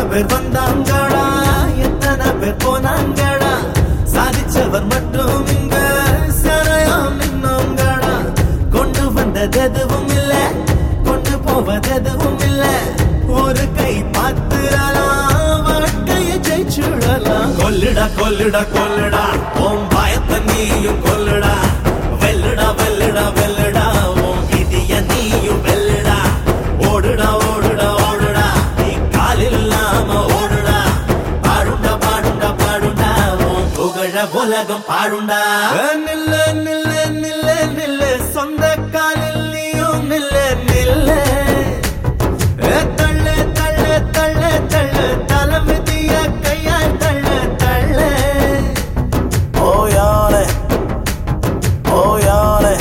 பேர் வந்தாங்கடா எத்தனை பேர் போனாங்கடா சாதிச்சவர் மட்டும் இங்க சரையாம் நின்னோங்கடா கொண்டு வந்தது எதுவும் இல்ல கொண்டு போவது எதுவும் இல்ல ஒரு கை பார்த்துடலாம் வாழ்க்கையை ஜெயிச்சுடலாம் கொல்லுடா கொல்லுடா கொல்லுடா உன் பயத்தை நீயும் கொல்லுடா வெல்லுடா வெல்லுடா வெல்லுடா உன் விதிய நீயும் வெல்லுடா ஓடுடா ஓடுடா ஓடுடா நீ காலில் இல்லாம ஓடுடா பாடுண்டா பாடுண்டா பாடுண்டா உன் புகழ உலகம் பாடுண்டா நில்ல நில்ல நில்ல நில்ல சொந்த காலில் நீயும் நில்ல நில்ல ஏ, தள்ளு தள்ளு தள்ளு தள்ளு தலைமிதிய கையால் தள்ளு தள்ளு ஓயாலே ஓயாலே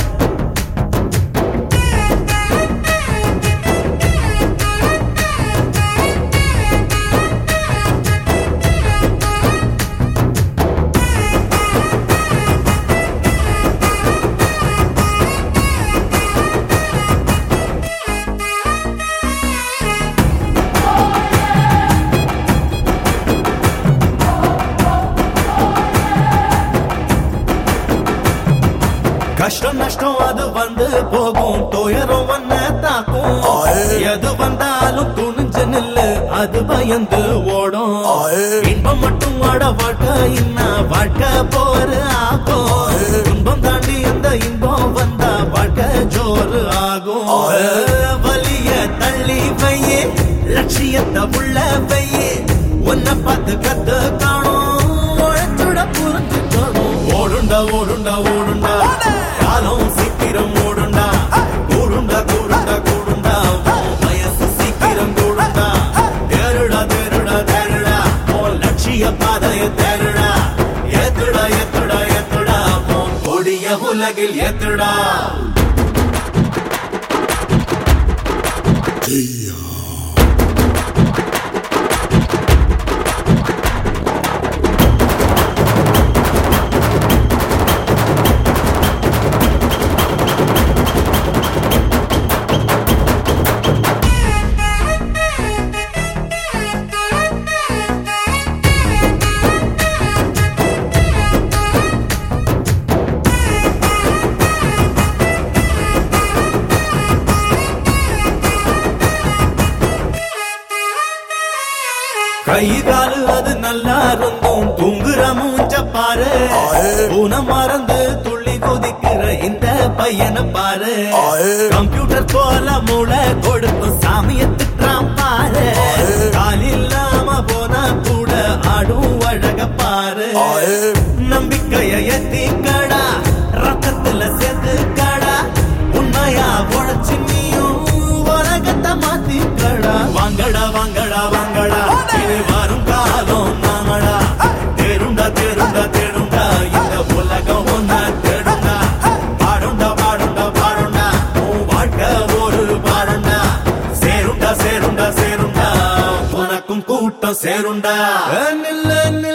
கஷ்டம் நஷ்டம் அது வந்து போகும் துயரம் வந்த தாக்கும் ஆயே. எது வந்தாலும் துணிஞ்சு நில்லு அது பயந்து ஓடும் ஆயே. இன்பம் மட்டும் வாட வாழ்க்கை இன்ன வாழ்க்கை போரு ஆகும் இன்பம் தாண்டி இந்த இன்பம் வந்தா வாழ்க்கை ஜோறு ஆகும் ஆயே. வலிய தள்ளி வையே லட்சியத்தை உள்ள வையே உன்னை பார்த்து கத்து காணும் உழைச்சுட புரிஞ்சுக்கணும் ஓடுண்டா ஓடுண்டா ஓடுண்டா காலம் சீக்கிரம் ஓடுண்டா கூடுண்டா கூடுண்டா கூடுண்டா உன் வயசு சீக்கிரம் கூடுண்டா தேருடா தேருடா தேருடா உன் லட்சிய பாதைய தேருடா ஏத்துடா ஏத்துடா ஏத்துடா உன் கொடிய உலகில் ஏத்துடா கை காலு அது நல்லா இருந்தும் தூங்குற மூஞ்ச பாரு ஆயே. பூனை மறந்து துள்ளி குதிக்கிற இந்த பையனை பாரு ஆயே. கம்ப்யூட்டர் போல மூளை கொடுக்கும் சாமிய திட்டுறான் பாரு ஆயே. கால் இல்லாம போனா கூட ஆடும் அழக பாரு ஆயே. நம்பிக்கைய எத்திக்கடா ரத்தத்துல சேர்த்துக்கடா உண்மையா உழைச்சு நீயும் உலகத்தை மாத்திக்கடா வாங்கடா வாங்கடா வாங்கடா இது வரும் காலம் நாங்கடா தேருண்டா தேருண்டா தேருண்டா இந்த உலகம் ஒன்ன தேடுண்டா பாடுண்டா பாடுண்டா பாடுண்டா உன் வாழ்க்கை ஒரு பாடுண்டா சேருண்டா சேருண்டா சேருண்டா உனக்கும் கூட்டம் சேருண்டா நில்ல